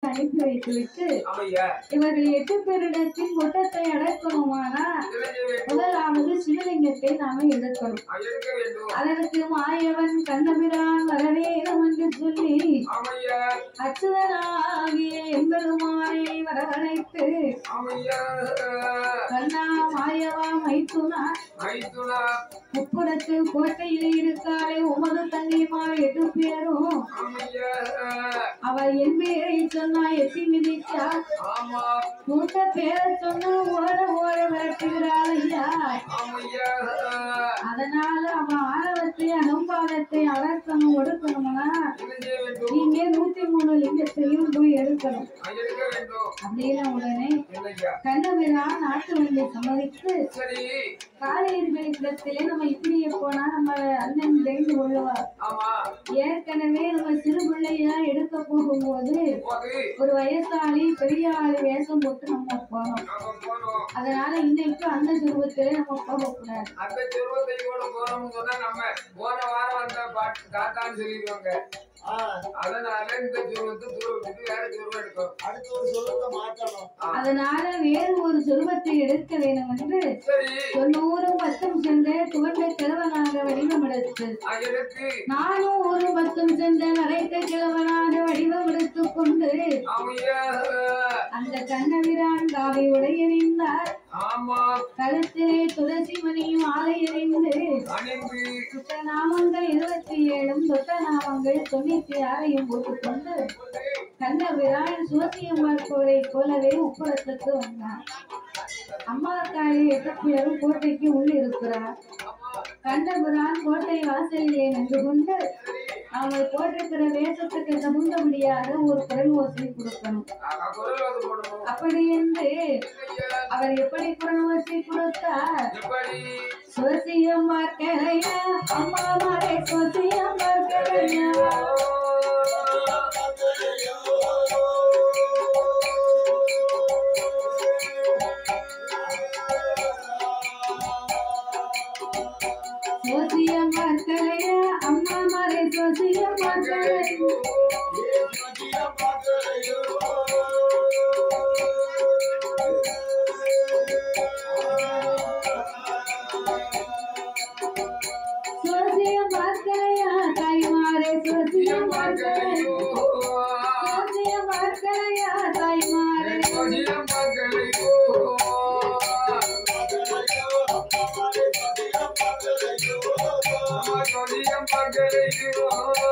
அனுப்பி வைத்து விட்டு ஆமையா இவர்கள் எட்டு பேரிடத்தின் கூட்டத்தை அடக்கணுமானா என்ன செய்ய வேண்டும் முதலாவது சிவலிங்கத்தை நாம எடுக்கணும் ஆ, எடுக்க வேண்டும் அதற்கு மாயவன் கண்ணபிரான் வரவேணும் என்று சொல்லி ஆமையா அச்சுதனாகிய எம்பெருமானை வரவழைத்து ஆமையா கண்ணா மாயவா மைத்துனா மைத்துனா முப்புறத்து கோட்டையில் இருக்காளே உமது தங்கைமார் எட்டு பேரும் ஆமையா அவள் என் பேரை சொன்னா எட்டி மிதிச்சா ஆமா மூத்த பேரை சொன்னா ஓட ஓட விரட்டுகிறாள் ஐயா ஆமையா அதனால அவன் ஆணவத்தை அகம்பாதத்தை அடக்கணும் ஒடுக்கணும்னா என்ன செய்ய வேண்டும் நீங்க நூத்தி மூணு லிங்கத்தையும் போய் எடுக்கணும் ஆ, எடுக்க வேண்டும் அப்படின்னா உடனே என்னய்யா கண்ணபிரான் நாட்டு வண்டியை சம்மதித்து சரி காலையர்களிடத்திலே நம்ம இப்படியே போனா நம்ம அண்ணன் தெரிந்து கொள்ளுவார் ஆமா ஏற்கனவே நம்ம சிறு பிள்ளையா எடுக்க போகும்போது போது ஒரு வயசாளி பெரிய ஆளு வேஷம் போட்டு நம்ம போனோம் நாம போனோம் அதனால இன்னைக்கு அந்த துருவத்திலே நம்ம போகக்கூடாது அந்த செருவத்தை கூட போறோம்னு சொன்னா நம்ம போன வாரம் அந்த பாட்டு தாத்தான்னு சொல்லிடுவாங்க அதனால இந்த செருவத்தை துருவத்துக்கு வேற செருவம் எடுக்கும் அடுத்து ஒரு சொல்லுங்க மாற்றணும் அதனால வேறு ஒரு துருவத்தை எடுக்க வேண்டும் என்று சரி தொண்ணூறு பத்தும் சென்ற துவண்ட கிழவனாக வடிவம் எடுத்து ஆ, எடுத்து நானும் ஒரு பத்தும் சென்ற நரைத்த கிழவனாக வடிவம் எடுத்துக் கொண்டு ஆமையா அந்த கண்ணவிரான் காவை உடையறிந்தார் ஆமா கழுத்திலே துளசி மணியும் ஆலை எறிந்து அணிந்து சுத்த நாமங்கள் இருபத்தி ஏழும் சொத்த நாமங்கள் தொண்ணூத்தி ஆறையும் போட்டுக்கொண்டு கண்ணபிரான் சோசியம் பார்ப்பவரை போலவே உப்புறத்துக்கு வந்தார் அம்மா தாயை எட்டு பேரும் கோட்டைக்கு உள் இருக்கிறார் கண்ணபுரான் கோட்டை வாசலிலே நின்று கொண்டு அவங்க போட்டிருக்கிற வேஷத்துக்கு தகுந்தபடியாக ஒரு குரல் ஓசை கொடுக்கணும் ஆ, குரல் வந்து போடணும் அப்படி என்று ஐயா, அவர் எப்படி குரல் ஓசை கொடுத்தார் எப்படி சோசியம் பார்க்கலையா அம்மா மாரே சோசியம் பார்க்கலையா சோசியம் பார்க்கலையா அம்மா மாரே சோசியம் பார்க்கலையா சோசியம் பார்க்கலையா தாய்மாரே சோசியம் பார்க்கலையா சோசியம் பார்க்கலையா தாய்மாரே சோசியம் பார்க்கலையோ ஆமா, சோசியம் பார்க்கலையோ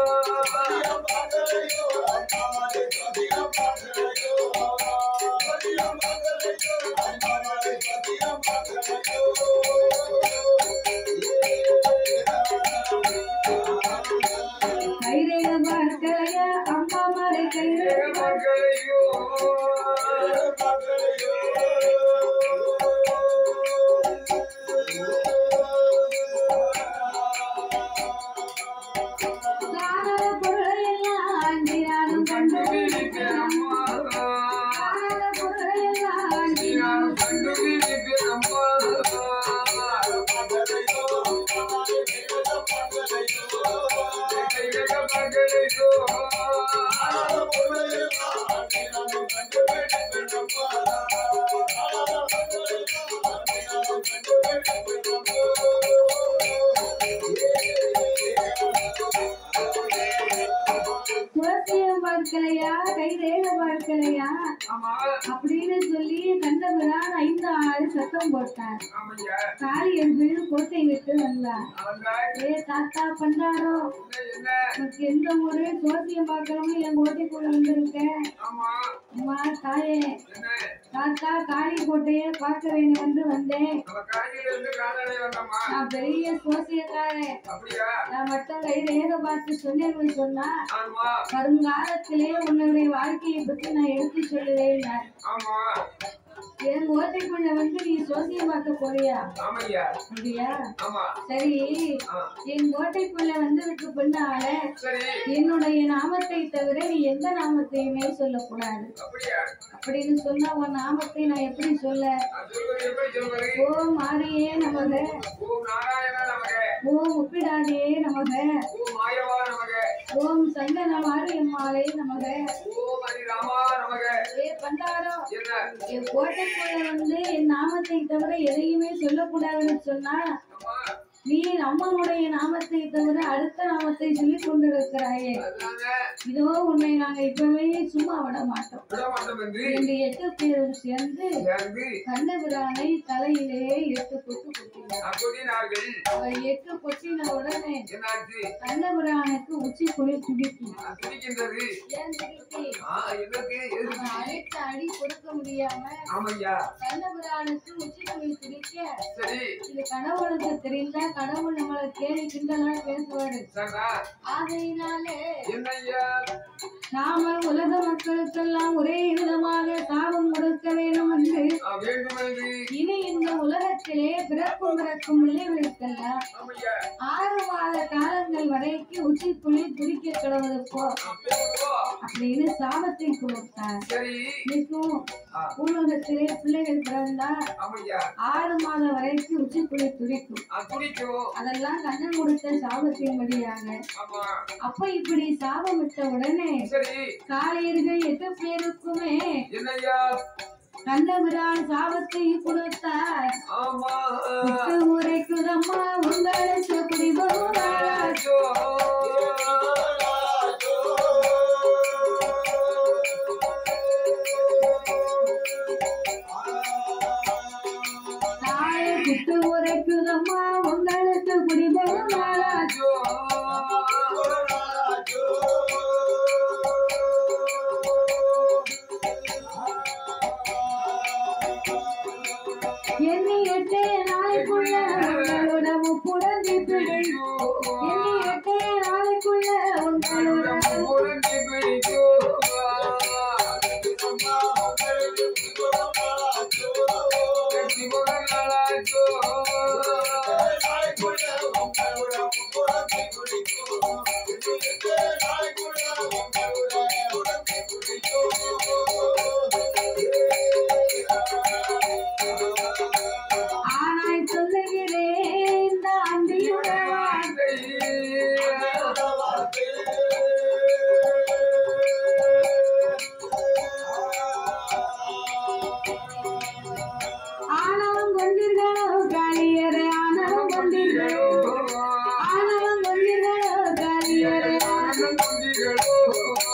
கைரேக பார்க்கலையா அம்மா மாரே கைரேக பார்க்கலையோ காணல பொருளையெல்லாம் ஆண்டினாலும் கண்டு கண்டுபிடிக்கிறம்மா. காணல பொருளையெல்லாம் ஆண்டினாலும் நான் கண்டுபிடிக்கிறம்மா. கைரேக பார்க்கலையோ சோசியம் பார்க்கலையா கைரேக பார்க்கலையா ஆமா அப்படின்னு சொல்லி கண்டபிரான் ஐந்து ஆறு சத்தம் போட்டார் ஆமையா காளி என்பது கோட்டை விட்டு வந்தார் அவங்க ஏ தாத்தா பண்டாரோ என்ன உனக்கு எந்த ஊரு சோசியம் பார்க்கறவங்க என் கோட்டைக்குள்ள வந்திருக்கேன் ஆமா அம்மா தாயே என்ன தாத்தா காளி கோட்டையை பார்க்க வேண்டும் என்று வந்தேன் நம்ம காய்கறி இருந்து கால்நடை வந்தோமா நான் பெரிய சோசியக்காரன் அப்படியா நான் மட்டும் கை ரேக பார்த்து சொன்னேன்னு சொன்னா ஆமா வருங்காலத்திலே உன்னுடைய வாழ்க்கையை பற்றி நான் எடுத்து சொல்லுவேன் ஆமா என் கோட்டைக்குள்ள வந்து நீ சோசியம் பார்க்க போறியா ஆமையா அப்படியா ஆமா சரி ஆ, என் கோட்டைக்குள்ள வந்து விட்டு பின்னால சரி என்னுடைய நாமத்தை தவிர நீ எந்த நாமத்தையுமே சொல்லக்கூடாது அப்படியா அப்படின்னு சொன்னா உன் நாமத்தை நான் எப்படி சொல்ல நான் சொல்வது எப்படி சொல்வது ஓ மாரியே நமக ஓம் நாராயணா நமக ஓ ஒப்பிடாதே நமக ஓம் மாயவா நமக ஓம் சந்தன மாரியம்மாளே நமக ஓம் ஹரி ராமா நமக ஏ பண்டாரோ என்ன என் கோட்டைக்குள்ள வந்து என் நாமத்தை தவிர எதையுமே சொல்லக்கூடாதுன்னு சொன்னா அம்மா நீ அம்மனுடைய நாமத்தை தவிர அடுத்த நாமத்தை சொல்லிக் கொண்டிருக்கிறாயே அதனால இதோ உன்னை நாங்க இப்பவே சும்மா விட மாட்டோம் விட மாட்டோம் என்று இந்த எட்டு பேரும் சேர்ந்து சேர்ந்து கண்ணபிரானை தலையிலே எட்டு கொத்து கொட்டினார் அப்படினார்கள் அவர் எட்டு கொட்டின உடனே என்னாச்சு கண்ணபிரானுக்கு உச்சி குழி துடிக்கும் பிடிக்கின்றது ஏன் துடிக்கு ஆ எனக்கு எதுக்கு அவன் அடித்த அடி கொடுக்க முடியாம ஆமையா கண்ணபிரானுக்கு உச்சி குழி துடிக்க சரி இது கடவுளுக்கு தெரிந்தா கடவுள் நம்மளை கேலி கிண்டலா பேசுவாரு சரா ஆகையினாலே என்னய்யா நாம உலக மக்களுக்கெல்லாம் ஒரே விதமாக சாபம் கொடுக்க வேண்டும் என்று ஆ, வேண்டும் என்று இனி இந்த உலகத்திலே பிறப்பும் பிறக்கும் விளைவுகளுக்கெல்லாம் ஆமையா ஆறு மாத காலங்கள் வரைக்கும் உச்சி புலி துடிக்க கிடவது போ அப்போ அப்படின்னு சாபத்தை கொடுத்தார் சரி இன்னைக்கும் ஆ, பூலோகத்திலே பிள்ளைகள் பிறந்தா ஆமையா ஆறு மாதம் வரைக்கும் உச்சி புலி துடிக்கும் ஆ, துடிக்கும் அதெல்லாம் கண்ணன் கொடுத்த சாபத்தின் வழியாக ஆமா அப்ப இப்படி சாபம் விட்ட உடனே சரி காளையர்கள் எட்டு பேருக்குமே என்னய்யா கண்ணபிரான் சாபத்தை கொடுத்தார் ஆமா விட்டு உரைக்குதம்மா உங்களுக்கு குடிபோகிறார் ஐயோ. தாயை விட்டு உரைக்குதம்மா உங்களுக்கு குடிபோகிறார் ஐயோ. எண்ணி எட்டே நாளைக்குள்ள உங்களோட முப்புடன் பிடி எண்ணி எட்டே நாளைக்குள்ள உங்களோட உடனே பிடிக்கும். கட்டி போகலாச்சோ. ஆனாய் சொல்லுகிறேன் இந்த அந்தியுடன் ஆணவம் கொண்டீர்களோ காளியரே ஆணவம் கொண்டீர்களோ ஆணவம் கொண்டீர்களோ காளியரே ஆணவம்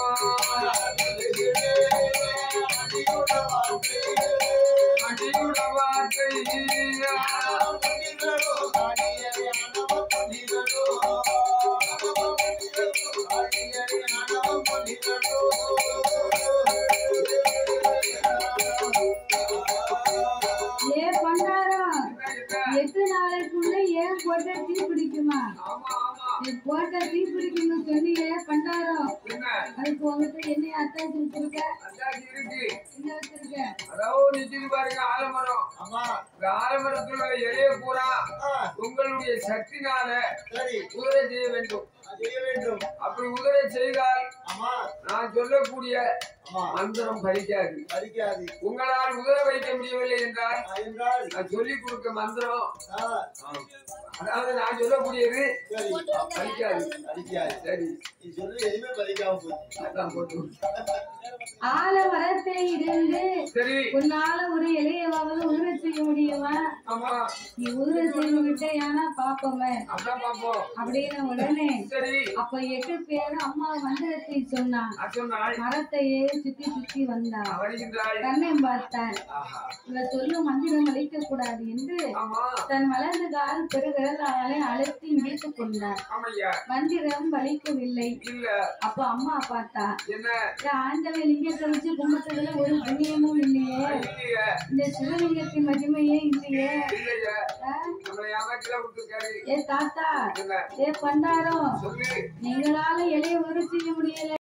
ஏ பண்டாரம் எட்டு நாளைக்குள்ள ஏன் போட்ட தீ பிடிக்குமா நீ போட்ட தீ பிடிக்கும்னு சொன்னியே பண்டாரம் அதுக்கு உங்ககிட்ட என்ன அத்தாச்சி வச்சிருக்க என்ன வச்சிருக்க ஆலமரம் இந்த ஆலமரத்துல இலைய பூரா உங்களுடைய சக்தினால சரி உதவி செய்ய வேண்டும் செய்ய வேண்டும் அப்படி உதவி செய்தால் ஆமா நான் சொல்லக்கூடிய ஆமா மந்திரம் பலிக்காது பறிக்காது உங்களால் உதவ வைக்க முடியவில்லை என்றால் என்றால் நான் சொல்லிக் கொடுக்க மந்திரம் ஆ, அதாவது நான் சொல்லக்கூடியது சரி பலிக்காது பறிக்காது சரி நீ சொல்லி எதுவுமே பறிக்காம போச்சு அதான் போட்டு ஆல மரத்தில் இருந்து சரி உன்னால ஒரு இலையவாவது உதிர செய்ய முடியுமா ஆமா நீ உதிர செய்து விட்டேயானா பாப்போமே அதான் பாப்போம் அப்படின்னு உடனே சரி அப்ப எட்டு பேரும் அம்மா மந்திரத்தை சொன்னான் அது சொன்னாள் மரத்தையே சுத்தி சுத்தி வந்தான் வருகின்றாள் கண்ணை பார்த்தான் ஆஹா. இவ சொல்லும் மந்திரம் அழிக்க கூடாது என்று ஆமா தன் வலது கால் பெருவிரலாலே அழுத்தி மீட்டுக் கொண்டார் ஆமையா மந்திரம் வலிக்கவில்லை இல்ல அப்ப அம்மா பார்த்தா என்ன இந்த ஆண்டவன் லிங்கத்தை வச்சு கும்பிட்டதுல ஒரு புண்ணியமும் இல்லையே இல்லையே இந்த சிவலிங்கத்தின் மகிமையே இல்லையே இல்லையே ஆ? நம்மளை ஏமாத்தில விட்டுருக்காரு ஏ தாத்தா என்ன ஏ பண்டாரம் சொல்லு நீங்களால இலைய ஒரு செய்ய முடியல